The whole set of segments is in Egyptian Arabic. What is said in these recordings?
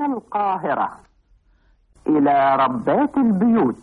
القاهرة إلى ربات البيوت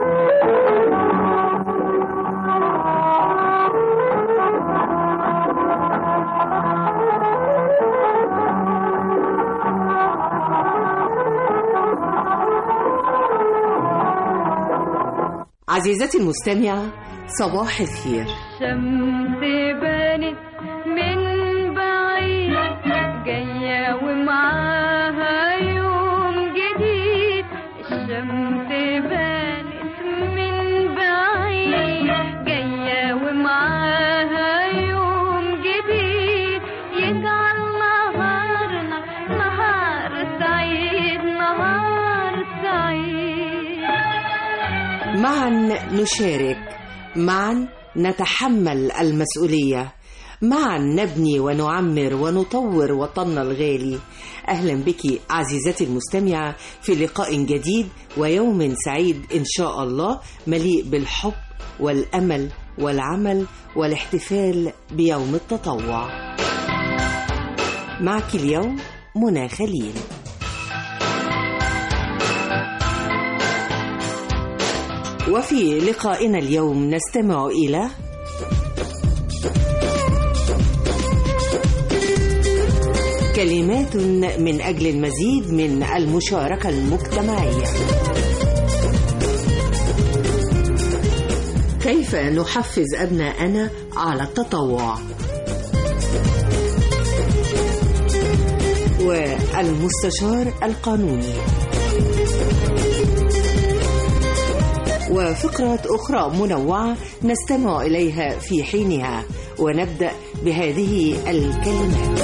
عزيزتي المستمعة صباح الخير شمس بانت من بعيد جاية ومعاها يوم جديد الشمس بانت من بعيد جاية ومعاها يوم جديد يجعل نهارنا نهار سعيد نهار سعيد معا نشارك معا نتحمل المسؤولية معا نبني ونعمر ونطور وطننا الغالي أهلا بك عزيزتي المستمعة في لقاء جديد ويوم سعيد إن شاء الله مليء بالحب والأمل والعمل والاحتفال بيوم التطوع معك اليوم منى خليل وفي لقائنا اليوم نستمع إلى كلمات من أجل المزيد من المشاركة المجتمعية كيف نحفز أبناءنا على التطوع والمستشار القانوني وفقرة أخرى منوعة نستمع إليها في حينها ونبدأ بهذه الكلمات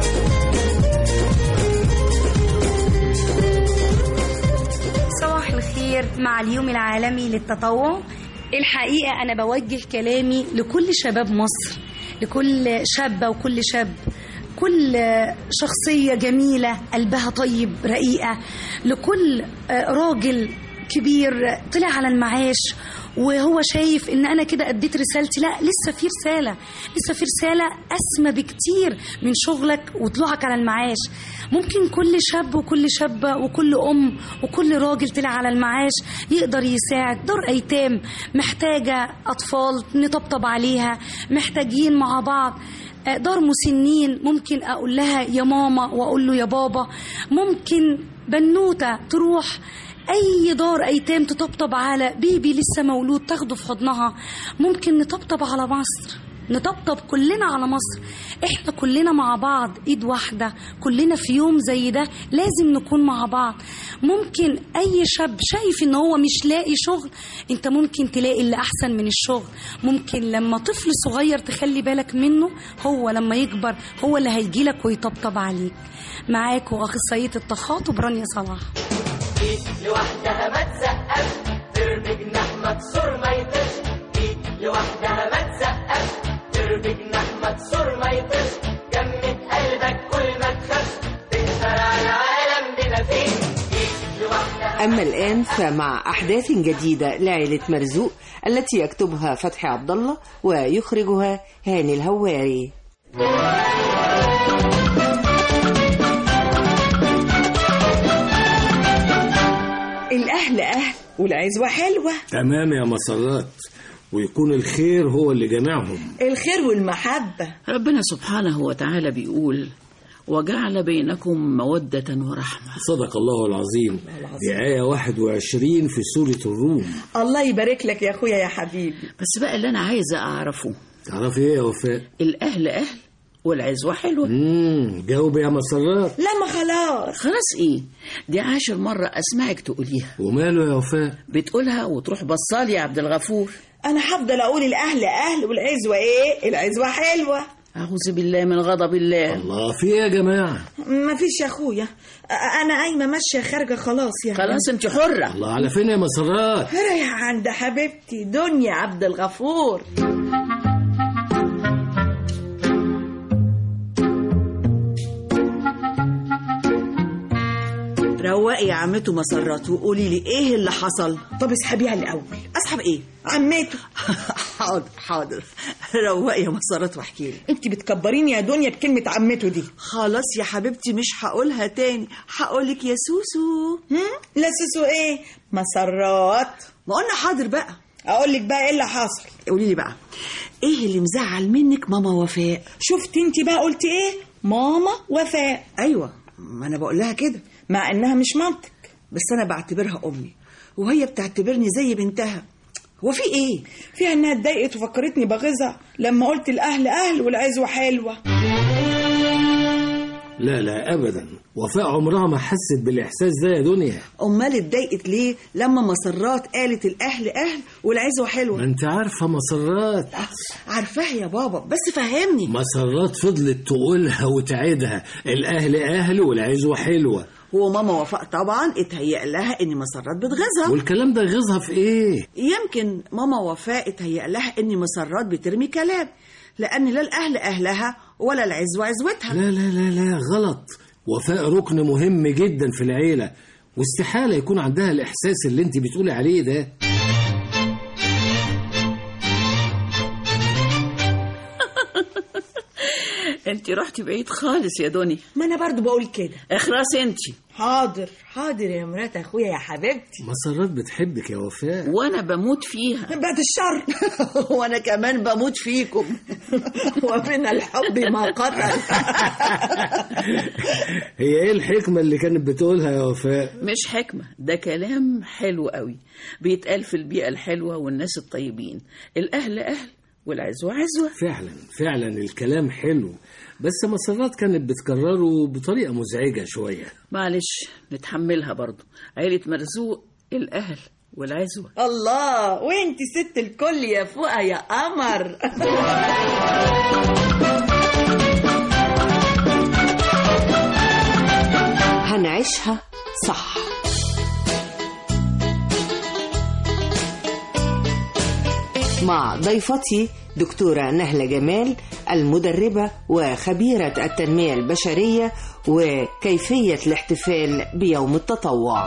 صباح الخير مع اليوم العالمي للتطوع الحقيقة أنا بوجه كلامي لكل شباب مصر لكل شابة وكل شاب كل شخصية جميلة قلبها طيب رقيقة لكل راجل كبير طلع على المعاش وهو شايف ان انا كده اديت رسالتي لا لسه في رساله لسه في رساله اسمى بكتير من شغلك وطلوعك على المعاش ممكن كل شاب وكل شابه وكل ام وكل راجل طلع على المعاش يقدر يساعد دار ايتام محتاجه اطفال نطبطب عليها محتاجين مع بعض دار مسنين ممكن اقول لها يا ماما واقول له يا بابا ممكن بنوته تروح اي دار ايتام تطبطب على بيبي لسه مولود تاخده في حضنها ممكن نطبطب على مصر نطبطب كلنا على مصر احنا كلنا مع بعض ايد واحده كلنا في يوم زي ده لازم نكون مع بعض ممكن اي شاب شايف ان هو مش لاقي شغل انت ممكن تلاقي اللي احسن من الشغل ممكن لما طفل صغير تخلي بالك منه هو لما يكبر هو اللي هيجيلك ويطبطب عليك معاكم اخصائيه التخاطب رانيا صلاح ايد لوحدها ما تسقف ترمي جناح مكسور ما يطيرش ايد لوحدها ما تسقف ترمي جناح مكسور ما يطيرش جمد قلبك كل ما تخافش تقدر على العالم بما فيه ايد لوحدها أما الآن فمع أحداث جديدة لعائلة مرزوق التي يكتبها فتحي عبد الله ويخرجها هاني الهواري الأهل أهل والعزوة حلوة تمام يا مسرات ويكون الخير هو اللي جمعهم الخير والمحبة ربنا سبحانه وتعالى بيقول وجعل بينكم مودة ورحمة صدق الله العظيم دي آية 21 في سورة الروم الله يبارك لك يا أخويا يا حبيبي بس بقى اللي أنا عايزة أعرفه تعرفي ايه يا وفاء؟ الأهل أهل والعزوة حلوة امم جاوب يا مسرات لما خلاص خلاص إيه دي عاشر مرة أسمعك تقوليها وماله يا وفاء؟ بتقولها وتروح بصالي يا عبد الغفور أنا هفضل أقول الأهل أهل والعزوة إيه العزوة حلوة أعوذ بالله من غضب الله الله في ايه يا جماعة؟ مفيش يا أخويا أ- أنا قايمة ماشية خارجة خلاص يا خلاص أنت حرة الله على فين يا مسرات؟ رايحة عند حبيبتي دنيا عبد الغفور روقي يا عمته مسرات وقولي لي ايه اللي حصل طب اسحبيها الاول اسحب ايه عمته حاضر حاضر روقي يا مسرات واحكي لي انت بتكبريني يا دنيا بكلمه عمته دي خلاص يا حبيبتي مش هقولها تاني هقولك يا سوسو هم؟ لا سوسو ايه مسرات ما قلنا حاضر بقى اقول لك بقى ايه اللي حصل قولي لي بقى ايه اللي مزعل منك ماما وفاء شفت انت بقى قلت ايه ماما وفاء ايوه ما انا بقول لها كده مع انها مش مامتك بس انا بعتبرها امي وهي بتعتبرني زي بنتها هو في ايه فيها انها اتضايقت وفكرتني بغيظها لما قلت الاهل اهل والعزوه حلوه لا لا ابدا وفاء عمرها ما حست بالاحساس ده يا دنيا امال اتضايقت ليه لما مسرات قالت الاهل اهل والعزوه ما حلوه انت عارفه مسرات عارفاها يا بابا بس فهمني مسرات فضلت تقولها وتعيدها الاهل اهل والعزوه حلوه هو ماما وفاء طبعا اتهيأ لها ان مسرات بتغيظها والكلام ده يغيظها في ايه يمكن ماما وفاء اتهيأ لها ان مسرات بترمي كلام لان لا الاهل اهلها ولا العزوه عزوتها لا لا لا لا غلط وفاء ركن مهم جدا في العيله واستحاله يكون عندها الاحساس اللي انت بتقولي عليه ده انت رحتي بعيد خالص يا دنيا ما انا برضو بقول كده اخرس انت حاضر حاضر يا مرات اخويا يا حبيبتي مسرات بتحبك يا وفاء وانا بموت فيها بعد الشر وانا كمان بموت فيكم ومن الحب ما قتل هي ايه الحكمه اللي كانت بتقولها يا وفاء مش حكمة ده كلام حلو قوي بيتقال في البيئة الحلوة والناس الطيبين الأهل أهل والعزوة عزوة فعلا فعلا الكلام حلو بس مسرات كانت بتكرره بطريقه مزعجه شويه معلش نتحملها برضو عيلة مرزوق الأهل والعزوة الله وانت ست الكل يا فوقه يا قمر هنعيشها صح مع ضيفتي دكتورة نهلة جمال المدربة وخبيرة التنمية البشرية وكيفية الاحتفال بيوم التطوع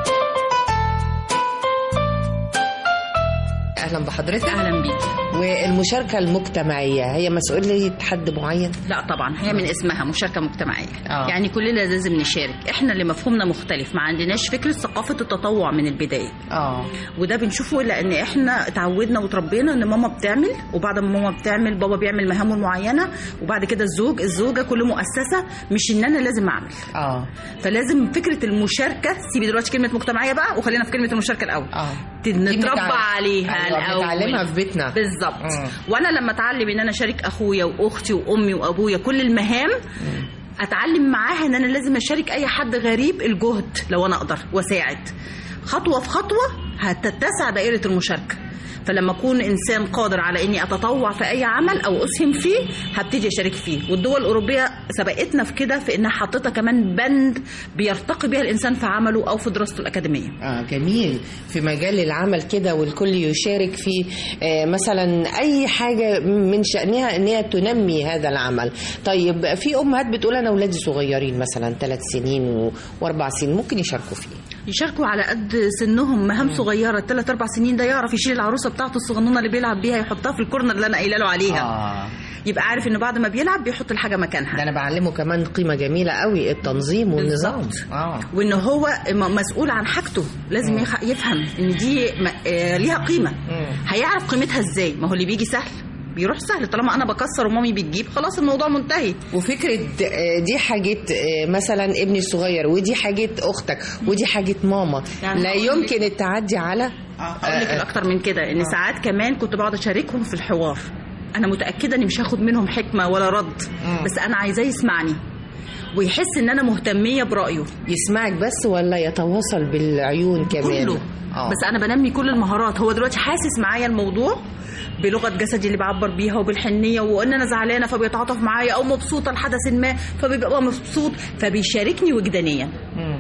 اهلا بحضرتك اهلا بيك والمشاركه المجتمعيه هي مسؤوليه حد معين لا طبعا هي من اسمها مشاركه مجتمعيه آه. يعني كلنا لازم نشارك احنا اللي مفهومنا مختلف ما عندناش فكره ثقافه التطوع من البدايه اه وده بنشوفه لان احنا اتعودنا وتربينا ان ماما بتعمل وبعد ما ماما بتعمل بابا بيعمل مهامه المعينه وبعد كده الزوج الزوجه كل مؤسسه مش ان انا لازم اعمل اه فلازم فكره المشاركه سيبي دلوقتي كلمه مجتمعيه بقى وخلينا في كلمه المشاركه الاول اه نتربى بنتعلم. عليها أيوة، الاول بنتعلمها في بيتنا. بالظبط مم. وانا لما اتعلم ان انا اشارك اخويا واختي وامي وابويا كل المهام اتعلم معاها ان انا لازم اشارك اي حد غريب الجهد لو انا اقدر واساعد خطوه في خطوه هتتسع دائره المشاركه فلما اكون انسان قادر على اني اتطوع في اي عمل او اسهم فيه هبتدي اشارك فيه والدول الاوروبيه سبقتنا في كده في انها حاطه كمان بند بيرتقي بيها الانسان في عمله او في دراسته الاكاديميه اه جميل في مجال العمل كده والكل يشارك في آه مثلا اي حاجه من شانها ان هي تنمي هذا العمل طيب في امهات بتقول انا اولادي صغيرين مثلا ثلاث سنين و- واربع سنين ممكن يشاركوا فيه يشاركوا على قد سنهم مهام صغيره ثلاث اربع سنين ده يعرف يشيل العروسه بتاعته الصغنونه اللي بيلعب بيها يحطها في الكورنر اللي انا قايله له عليها اه يبقى عارف انه بعد ما بيلعب بيحط الحاجه مكانها ده انا بعلمه كمان قيمه جميله قوي التنظيم والنظام اه وان هو م- مسؤول عن حاجته لازم يخ- يفهم ان دي م- آه، ليها قيمه هيعرف قيمتها ازاي ما هو اللي بيجي سهل بيروح سهل طالما انا بكسر ومامي بتجيب خلاص الموضوع منتهي وفكرة آه، دي حاجة آه، مثلا ابني الصغير ودي حاجة أختك ودي حاجة ماما يعني لا هقول يمكن التعدي على اقول لك الاكتر من كده ان ساعات كمان كنت بقعد اشاركهم في الحوار انا متاكده اني مش هاخد منهم حكمه ولا رد بس انا عايزاه يسمعني ويحس ان انا مهتميه برايه يسمعك بس ولا يتواصل بالعيون كمان كله آه. بس انا بنمي كل المهارات هو دلوقتي حاسس معايا الموضوع بلغه جسدي اللي بعبر بيها وبالحنيه وان انا زعلانه فبيتعاطف معايا او مبسوطه لحدث ما فبيبقى مبسوط فبيشاركني وجدانيا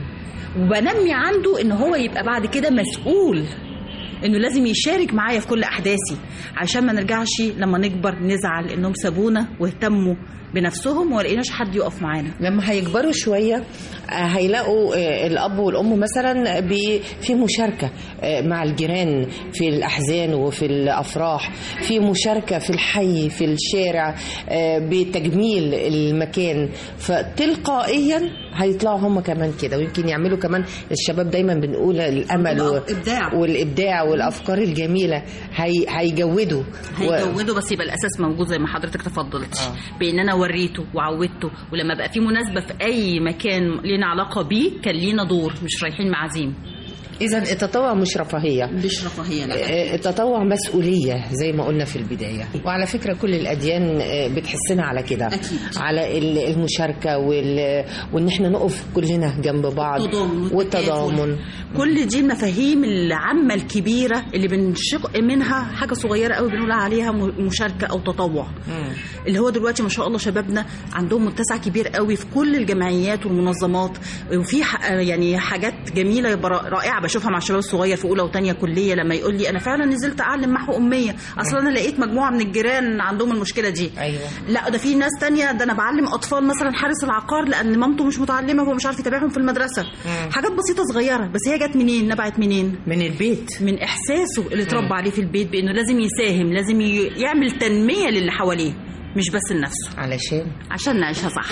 وبنمي عنده ان هو يبقى بعد كده مسؤول انه لازم يشارك معايا في كل احداثي عشان ما نرجعش لما نكبر نزعل انهم سابونا واهتموا بنفسهم وما لقيناش حد يقف معانا لما هيكبروا شوية آه، هيلاقوا آه، الأب والأم مثلا بي- في مشاركة آه، مع الجيران في الأحزان وفي الأفراح في مشاركة في الحي في الشارع آه، بتجميل المكان فتلقائيا هيطلعوا هم كمان كده ويمكن يعملوا كمان الشباب دايما بنقول الأمل و- إبداع. والإبداع والأفكار الجميلة هي هيجودوا و- هيجودوا بس يبقى الاساس موجود زي ما حضرتك تفضلت بان انا وريته وعودته ولما بقى في مناسبه في اي مكان لينا علاقه بيه كان لينا دور مش رايحين معازيم إذا التطوع مش رفاهية مش رفاهيه لا آه، التطوع مسؤولية زي ما قلنا في البداية وعلى فكرة كل الأديان آه، بتحسنا على كده أكيد. على ال- المشاركة وال... وإن احنا نقف كلنا جنب بعض التضامن والتضامن كل دي المفاهيم العامه الكبيره اللي بنشق منها حاجه صغيره قوي بنقول عليها م- مشاركه او تطوع اللي هو دلوقتي ما شاء الله شبابنا عندهم متسع كبير قوي في كل الجمعيات والمنظمات وفي ح- يعني حاجات جميله يبقى رائعه بشوفها مع الشباب الصغير في اولى وثانيه كليه لما يقول لي انا فعلا نزلت اعلم محو اميه اصلا انا لقيت مجموعه من الجيران عندهم المشكله دي أيوة. لا ده في ناس تانية ده انا بعلم اطفال مثلا حارس العقار لان مامته مش متعلمه وهو مش عارف يتابعهم في المدرسه حاجات بسيطه صغيره بس هي جت منين نبعت منين من البيت من احساسه اللي اتربى عليه في البيت بانه لازم يساهم لازم ي- يعمل تنميه للي حواليه مش بس لنفسه علشان عشان نعيشها صح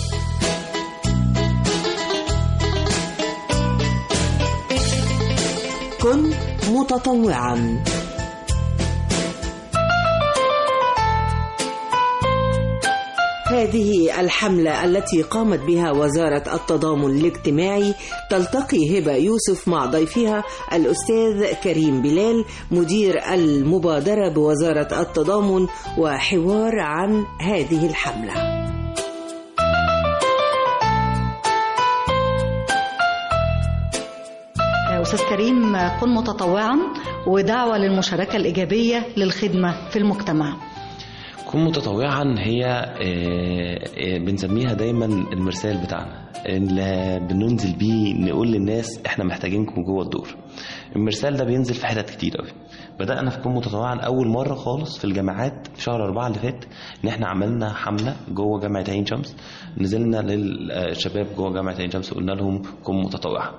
كن متطوعا هذه الحملة التي قامت بها وزارة التضامن الاجتماعي تلتقي هبة يوسف مع ضيفها الأستاذ كريم بلال مدير المبادرة بوزارة التضامن وحوار عن هذه الحملة أستاذ كريم كن متطوعا ودعوة للمشاركة الإيجابية للخدمة في المجتمع كون متطوعا هي آه، آه، بنسميها دايما المرسال بتاعنا اللي بننزل بيه نقول للناس احنا محتاجينكم جوه الدور المرسال ده بينزل في حتت كتير قوي بدأنا في كون متطوعا أول مرة خالص في الجامعات في شهر أربعة اللي فات إن إحنا عملنا حملة جوه جامعة عين شمس نزلنا للشباب جوه جامعة عين شمس وقلنا لهم كن متطوعا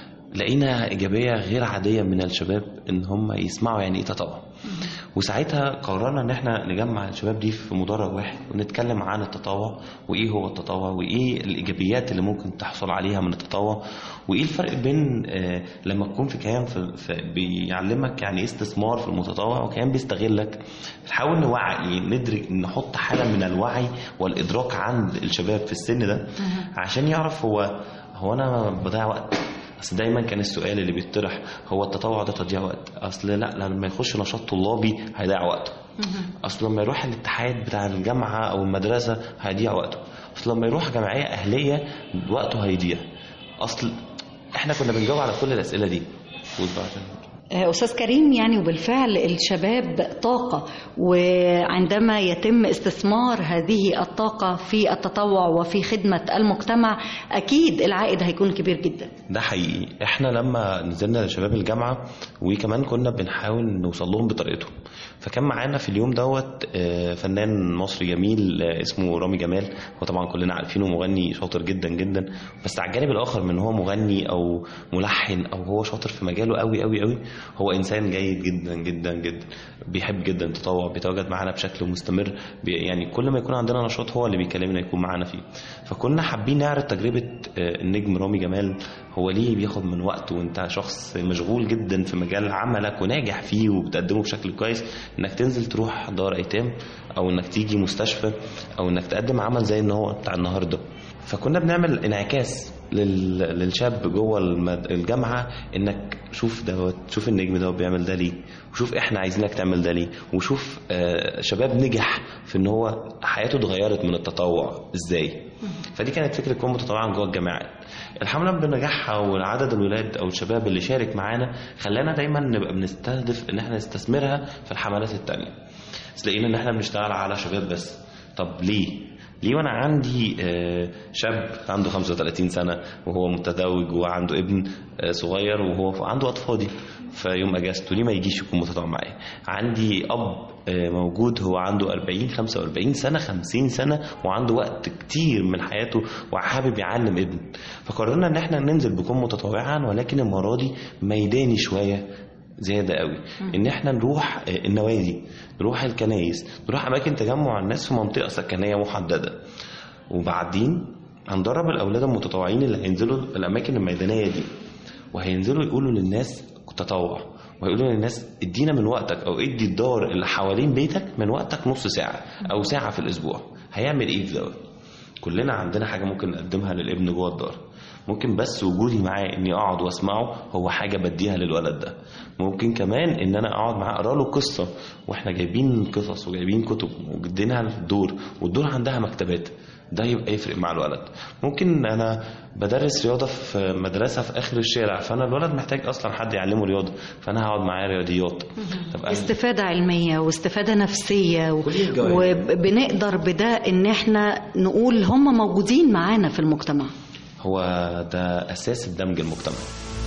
لقينا إيجابية غير عادية من الشباب إن هم يسمعوا يعني إيه تطوع وساعتها قررنا ان احنا نجمع الشباب دي في مدرج واحد ونتكلم عن التطوع وايه هو التطوع وايه الايجابيات اللي ممكن تحصل عليها من التطوع وايه الفرق بين آه، لما تكون في كيان في في بيعلمك يعني ايه استثمار في المتطوع وكيان بيستغلك نحاول نوعي ندرك نحط حاله من الوعي والادراك عند الشباب في السن ده عشان يعرف هو هو انا بضيع وقت اصل دايما كان السؤال اللي بيطرح هو التطوع ده تضييع وقت اصل لا لما يخش نشاط طلابي هيضيع وقته اصل لما يروح الاتحاد بتاع الجامعه او المدرسه هيضيع وقته اصل لما يروح جمعيه اهليه وقته هيضيع اصل احنا كنا بنجاوب على كل الاسئله دي وبعدين أستاذ كريم يعني وبالفعل الشباب طاقة وعندما يتم استثمار هذه الطاقة في التطوع وفي خدمة المجتمع أكيد العائد هيكون كبير جدا ده حقيقي احنا لما نزلنا لشباب الجامعه وكمان كنا بنحاول نوصل لهم بطريقتهم فكان معانا في اليوم دوت آه، فنان مصري جميل آه، اسمه رامي جمال وطبعا كلنا عارفينه مغني شاطر جدا جدا بس على الجانب الاخر من هو مغني او ملحن او هو شاطر في مجاله قوي قوي قوي هو انسان جيد جدا جدا جدا بيحب جدا التطوع بيتواجد معانا بشكل مستمر بي يعني كل ما يكون عندنا نشاط هو اللي بيكلمنا يكون معانا فيه فكنا حابين نعرض تجربه آه، النجم رامي جمال هو ليه بياخد من وقته وانت شخص مشغول جدا في مجال عملك وناجح فيه وبتقدمه بشكل كويس انك تنزل تروح دار ايتام او انك تيجي مستشفى او انك تقدم عمل زي ان هو بتاع النهارده فكنا بنعمل انعكاس لل... للشاب جوه المد... الجامعه انك شوف دوت شوف النجم دوت بيعمل ده ليه وشوف احنا عايزينك تعمل ده ليه وشوف آه شباب نجح في ان هو حياته اتغيرت من التطوع ازاي فدي كانت فكره كون متطوعا جوه الجامعات الحمله بنجاحها وعدد الولاد او الشباب اللي شارك معانا خلانا دايما نبقى بنستهدف ان احنا نستثمرها في الحملات التانية بس لقينا ان احنا بنشتغل على شباب بس طب ليه ليه وانا عندي آه، شاب عنده 35 سنه وهو متزوج وعنده ابن آه، صغير وهو عنده اطفالي في يوم اجازته ليه ما يجيش يكون متطوع معايا عندي اب آه، موجود هو عنده 40 45 سنه 50 سنه وعنده وقت كتير من حياته وحابب يعلم ابن فقررنا ان احنا ننزل بكون متطوعا ولكن المره دي ميداني شويه زياده قوي ان احنا نروح آه، النوادي نروح الكنايس نروح اماكن تجمع الناس في منطقه سكنيه محدده وبعدين هندرب الاولاد المتطوعين اللي هينزلوا الاماكن الميدانيه دي وهينزلوا يقولوا للناس تطوع ويقولوا للناس ادينا من وقتك او ادي الدار اللي حوالين بيتك من وقتك نص ساعه او ساعه في الاسبوع هيعمل ايه في دوت كلنا عندنا حاجه ممكن نقدمها للابن جوه الدار ممكن بس وجودي معاه اني اقعد واسمعه هو حاجه بديها للولد ده ممكن كمان ان انا اقعد معاه اقرا له قصه واحنا جايبين قصص وجايبين كتب وجدينها في الدور والدور عندها مكتبات ده يبقى يفرق مع الولد ممكن انا بدرس رياضه في مدرسه في اخر الشارع فانا الولد محتاج اصلا حد يعلمه رياضه فانا هقعد معاه رياضيات طب أنا- استفادة علمية واستفادة نفسية و- الجوانب. وبنقدر بده ان احنا نقول هم موجودين معانا في المجتمع هو ده اساس الدمج المجتمعي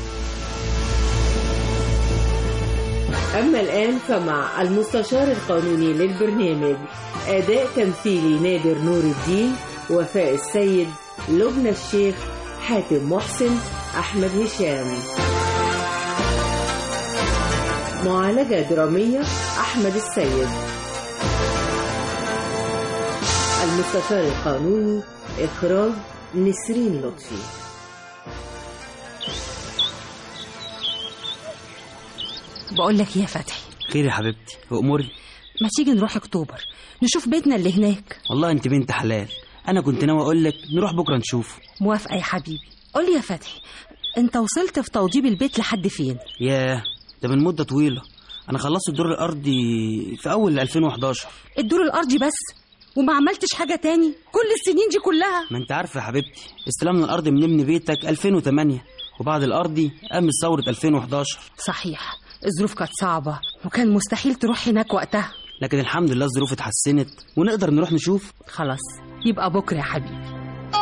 أما الآن فمع المستشار القانوني للبرنامج أداء تمثيلي نادر نور الدين وفاء السيد لبنى الشيخ حاتم محسن أحمد هشام معالجة درامية أحمد السيد المستشار القانوني إخراج نسرين لطفي بقول لك إيه يا فتحي خير يا حبيبتي واموري ما تيجي نروح اكتوبر نشوف بيتنا اللي هناك والله انت بنت حلال انا كنت ناوي اقول لك نروح بكره نشوفه موافقه يا حبيبي قول لي يا فتحي انت وصلت في توضيب البيت لحد فين ياه ده من مده طويله انا خلصت الدور الارضي في اول 2011 الدور الارضي بس وما عملتش حاجه تاني كل السنين دي كلها ما انت عارفه يا حبيبتي استلمنا الارض من ابن بيتك 2008 وبعد الارضي قامت ثوره 2011 صحيح الظروف كانت صعبه وكان مستحيل تروح هناك وقتها لكن الحمد لله الظروف اتحسنت ونقدر نروح نشوف خلاص يبقى بكره يا حبيبي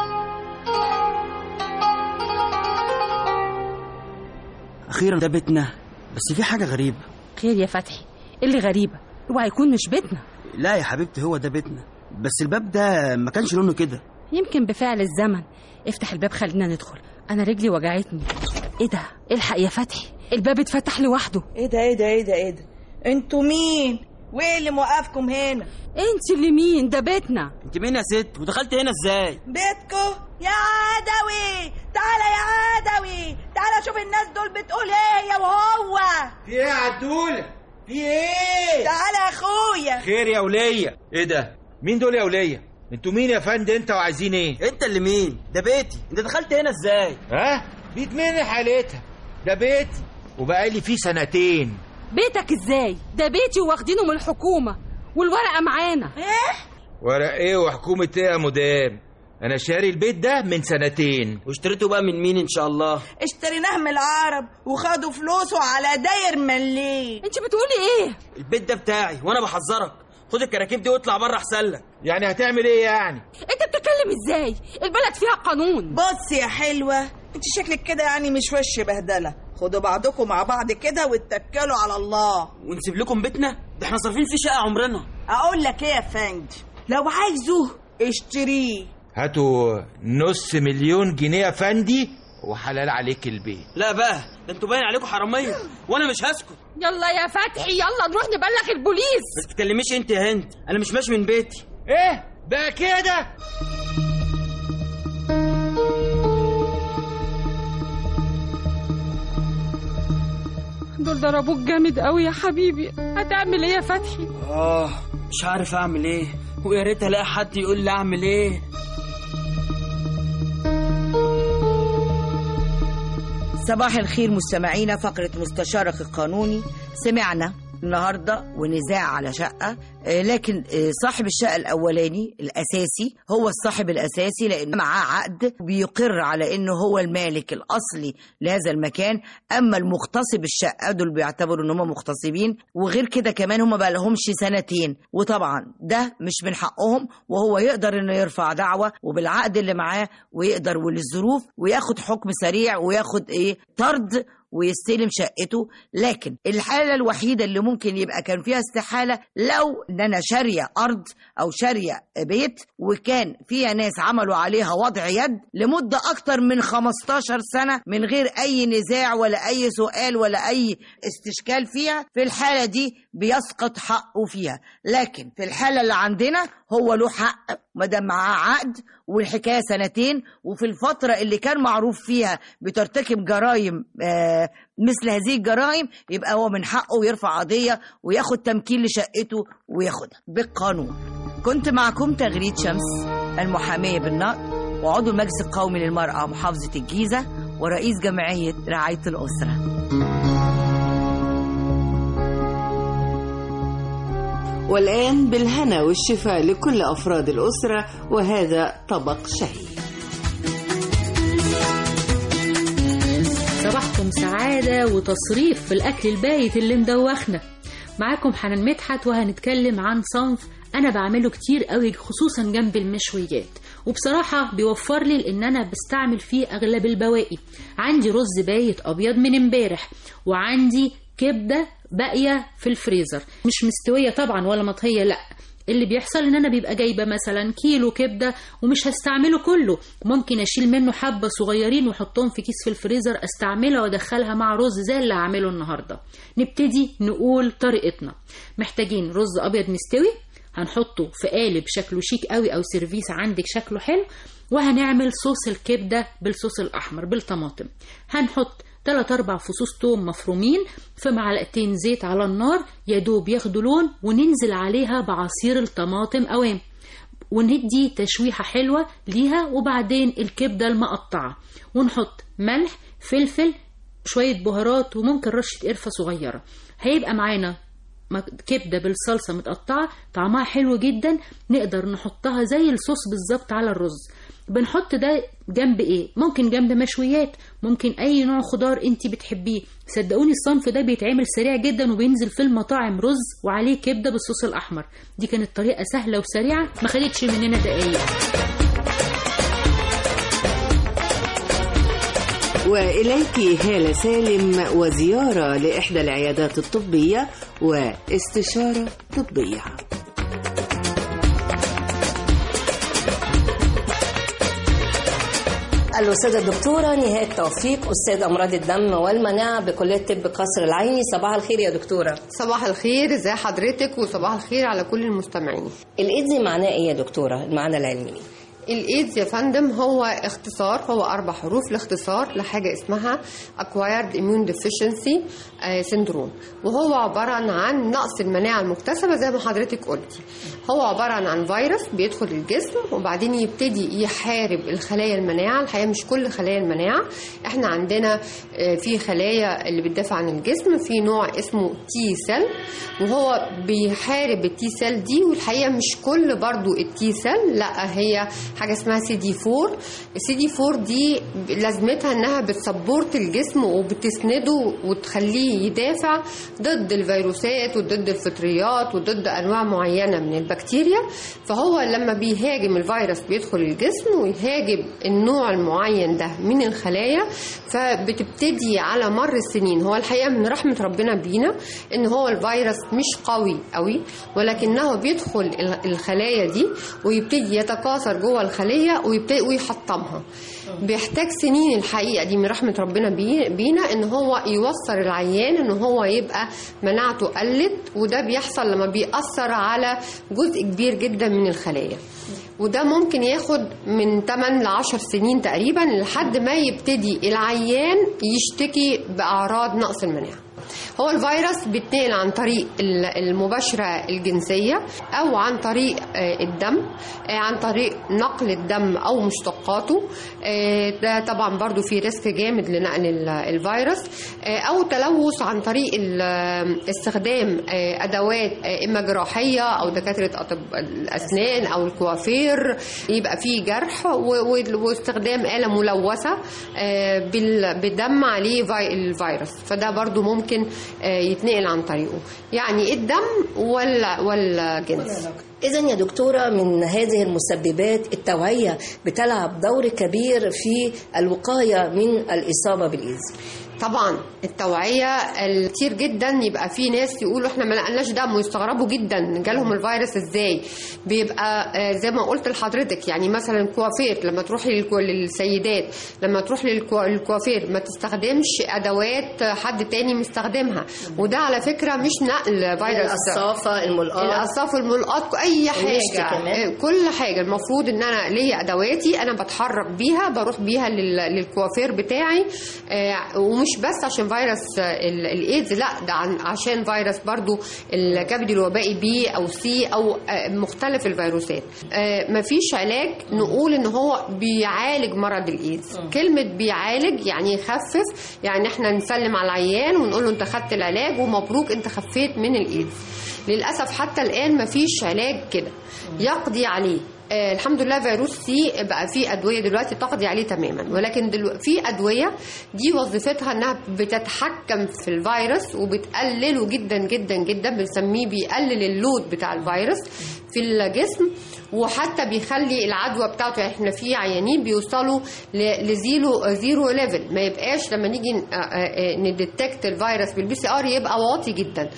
اخيرا ده بيتنا بس في حاجه غريبه خير يا فتحي إيه اللي غريبه اوعى يكون مش بيتنا لا يا حبيبتي هو ده بيتنا بس الباب ده ما كانش لونه كده يمكن بفعل الزمن افتح الباب خلينا ندخل انا رجلي وجعتني ايه ده الحق يا فتحي الباب اتفتح لوحده ايه ده ايه ده ايه ده ايه ده انتوا مين وايه اللي موقفكم هنا انت اللي مين ده بيتنا انت مين يا ست ودخلت هنا ازاي بيتكو يا عدوي تعالى يا عدوي تعالى شوف الناس دول بتقول ايه يا وهو في ايه يا عدولة؟ في ايه؟ تعالى يا اخويا خير يا ولية ايه ده؟ مين دول يا ولية؟ انتوا مين يا فندم انت وعايزين ايه؟ انت اللي مين ده بيتي انت دخلت هنا ازاي ها؟ بيت مين حالتها؟ ده بيتي وبقالي فيه سنتين بيتك ازاي ده بيتي واخدينه من الحكومه والورقه معانا ايه ورق ايه وحكومة ايه يا مدام؟ انا شاري البيت ده من سنتين واشتريته بقى من مين ان شاء الله اشتريناه من العرب وخدوا فلوسه على داير مليم انت بتقولي ايه البيت ده بتاعي وانا بحذرك خد الكراكيب دي واطلع بره احسن لك يعني هتعمل ايه يعني؟ انت بتتكلم ازاي البلد فيها قانون بص يا حلوة انت شكلك كده يعني مش وش بهدلة خدوا بعضكم مع بعض كده واتكلوا على الله ونسيب لكم بيتنا ده احنا صارفين فيه شقه عمرنا اقول لك ايه يا فندي لو عايزه اشتريه هاتوا نص مليون جنيه يا فندي وحلال عليك البيت لا بقى ده انتوا باين عليكم حراميه وانا مش هسكت يلا يا فتحي يلا نروح نبلغ البوليس بس تكلميش انت يا هند انا مش ماشي من بيتي ايه بقى كده دول ضربوك جامد قوي يا حبيبي هتعمل ايه يا فتحي اه مش عارف اعمل ايه ويا ريت الاقي حد يقول لي اعمل ايه صباح الخير مستمعينا فقرة مستشارك القانوني سمعنا النهارده ونزاع على شقه آه، لكن آه، صاحب الشقه الاولاني الاساسي هو الصاحب الاساسي لان معاه عقد بيقر على انه هو المالك الاصلي لهذا المكان اما المغتصب الشقه دول بيعتبروا ان هم مغتصبين وغير كده كمان هم بقى لهمش سنتين وطبعا ده مش من حقهم وهو يقدر انه يرفع دعوه وبالعقد اللي معاه ويقدر وللظروف وياخد حكم سريع وياخد ايه طرد ويستلم شقته لكن الحالة الوحيدة اللي ممكن يبقى كان فيها استحالة لو ان انا شارية ارض او شارية بيت وكان فيها ناس عملوا عليها وضع يد لمدة اكتر من 15 سنة من غير اي نزاع ولا اي سؤال ولا اي استشكال فيها في الحالة دي بيسقط حقه فيها لكن في الحالة اللي عندنا هو له حق ما دام معاه عقد والحكايه سنتين وفي الفتره اللي كان معروف فيها بترتكب جرائم آه مثل هذه الجرائم يبقى هو من حقه يرفع قضيه وياخد تمكين لشقته وياخدها بالقانون كنت معكم تغريد شمس المحاميه بالنقد وعضو المجلس القومي للمراه محافظه الجيزه ورئيس جمعيه رعايه الاسره والآن بالهنا والشفاء لكل أفراد الأسرة وهذا طبق شهي صباحكم سعادة وتصريف في الأكل البايت اللي مدوخنا معاكم حنان مدحت وهنتكلم عن صنف أنا بعمله كتير قوي خصوصا جنب المشويات وبصراحة بيوفر لي لأن أنا بستعمل فيه أغلب البواقي عندي رز بايت أبيض من امبارح وعندي كبدة باقية في الفريزر مش مستوية طبعا ولا مطهية لأ اللي بيحصل ان انا بيبقى جايبه مثلا كيلو كبده ومش هستعمله كله ممكن اشيل منه حبه صغيرين واحطهم في كيس في الفريزر استعملها وادخلها مع رز زي اللي هعمله النهارده نبتدي نقول طريقتنا محتاجين رز ابيض مستوي هنحطه في قالب شكله شيك قوي او سيرفيس عندك شكله حلو وهنعمل صوص الكبده بالصوص الاحمر بالطماطم هنحط 3 4 فصوص توم مفرومين في معلقتين زيت على النار يا دوب ياخدوا لون وننزل عليها بعصير الطماطم اوام وندي تشويحة حلوة ليها وبعدين الكبدة المقطعة ونحط ملح فلفل شوية بهارات وممكن رشة قرفة صغيرة هيبقى معانا كبدة بالصلصة متقطعة طعمها حلو جدا نقدر نحطها زي الصوص بالظبط على الرز بنحط ده جنب ايه ممكن جنب مشويات ممكن اي نوع خضار انت بتحبيه صدقوني الصنف ده بيتعمل سريع جدا وبينزل في المطاعم رز وعليه كبده بالصوص الاحمر دي كانت طريقه سهله وسريعه ما خدتش مننا دقايق وإليك هالة سالم وزيارة لإحدى العيادات الطبية واستشارة طبية الأستاذة الدكتورة نهاد توفيق أستاذ أمراض الدم والمناعة بكلية طب قصر العيني صباح الخير يا دكتورة صباح الخير ازي حضرتك وصباح الخير على كل المستمعين الإيدز معناه إيه يا دكتورة المعنى العلمي الايدز يا فندم هو اختصار هو اربع حروف لاختصار لحاجه اسمها acquired immune deficiency syndrome وهو عباره عن نقص المناعه المكتسبه زي ما حضرتك قلتي هو عباره عن فيروس بيدخل الجسم وبعدين يبتدي يحارب الخلايا المناعه الحقيقه مش كل خلايا المناعه احنا عندنا في خلايا اللي بتدافع عن الجسم في نوع اسمه تي سيل وهو بيحارب التي سيل دي والحقيقه مش كل برضو التي سيل لا هي حاجه اسمها سي دي 4 السي دي 4 دي لازمتها انها بتسبورت الجسم وبتسنده وتخليه يدافع ضد الفيروسات وضد الفطريات وضد انواع معينه من البكتيريا فهو لما بيهاجم الفيروس بيدخل الجسم ويهاجم النوع المعين ده من الخلايا فبتبتدي على مر السنين هو الحقيقه من رحمه ربنا بينا ان هو الفيروس مش قوي قوي ولكنه بيدخل الخلايا دي ويبتدي يتكاثر جوه الخليه ويبتدي ويحطمها بيحتاج سنين الحقيقه دي من رحمه ربنا بينا ان هو يوصل العيان ان هو يبقى مناعته قلت وده بيحصل لما بيأثر على جزء كبير جدا من الخلايا وده ممكن ياخد من 8 ل 10 سنين تقريبا لحد ما يبتدي العيان يشتكي باعراض نقص المناعه هو الفيروس بيتنقل عن طريق ال- المباشرة الجنسية أو عن طريق آه، الدم آه، عن طريق نقل الدم أو مشتقاته آه، ده طبعا برضو في ريسك جامد لنقل ال- الفيروس آه، أو تلوث عن طريق ال- استخدام آه، أدوات آه، إما جراحية أو دكاترة أطب الأسنان أو الكوافير يبقى فيه جرح و- و- واستخدام آلة ملوثة آه، بال- بدم عليه في- الفيروس فده برضو ممكن آه، يتنقل عن طريقه يعني الدم ولا ولا جنس إذا يا دكتورة من هذه المسببات التوعية بتلعب دور كبير في الوقاية من الإصابة بالإيدز طبعا التوعية كتير جدا يبقى في ناس يقولوا احنا ما لقناش دم ويستغربوا جدا جالهم الفيروس ازاي بيبقى آه، زي ما قلت لحضرتك يعني مثلا كوافير لما تروحي للكو- للسيدات لما تروح للكو- للكوافير ما تستخدمش ادوات حد تاني مستخدمها وده على فكرة مش نقل فيروس القصافة الملقاط القصافة الملقاط اي المشط حاجة كمان. آه، كل حاجة المفروض ان انا ليا ادواتي انا بتحرك بيها بروح بيها لل- للكوافير بتاعي آه، ومش بس عشان فيروس آه، ال- الايدز لا ده عن- عشان فيروس برضو الكبد الوبائي بي او سي او آه، مختلف الفيروسات آه، مفيش علاج نقول ان هو بيعالج مرض الايدز كلمة بيعالج يعني يخفف يعني احنا نسلم على العيان ونقول له انت خدت العلاج ومبروك انت خفيت من الايدز للاسف حتى الان مفيش علاج كده يقضي عليه آه الحمد لله فيروس سي بقى في ادويه دلوقتي تقضي عليه تماما ولكن دلو... في ادويه دي وظيفتها انها بتتحكم في الفيروس وبتقلله جدا جدا جدا بنسميه بيقلل اللود بتاع الفيروس في الجسم وحتى بيخلي العدوى بتاعته يعني احنا في عيانين بيوصلوا ل- لزيرو زيرو ليفل ما يبقاش لما نيجي ن- آه، آه، نديتكت الفيروس بالبي سي ار يبقى واطي جدا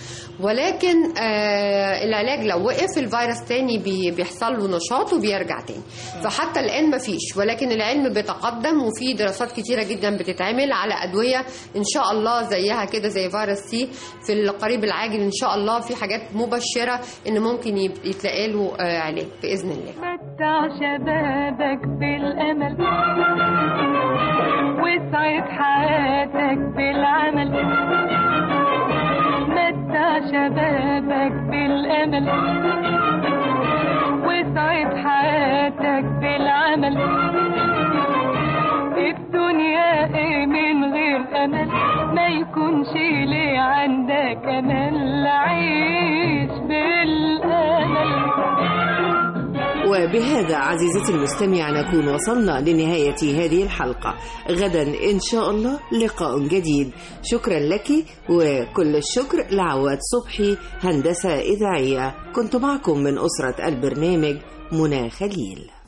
ولكن آه، العلاج لو وقف الفيروس تاني بي- بيحصل له نشاط وبيرجع تاني فحتى الان ما فيش ولكن العلم بيتقدم وفي دراسات كتيره جدا بتتعمل على ادويه ان شاء الله زيها كده زي فيروس سي في القريب العاجل ان شاء الله في حاجات مبشره ان ممكن يب- يتلاقي له آه، علاج باذن الله متع شبابك بالأمل وسعد حياتك بالعمل متع شبابك بالأمل وسعد حياتك بالعمل الدنيا ايه من غير امل ما يكونش ليه عندك امل عيش بالامل وبهذا عزيزتي المستمع نكون وصلنا لنهاية هذه الحلقة غدا إن شاء الله لقاء جديد شكرا لك وكل الشكر لعواد صبحي هندسة إذاعية كنت معكم من أسرة البرنامج منى خليل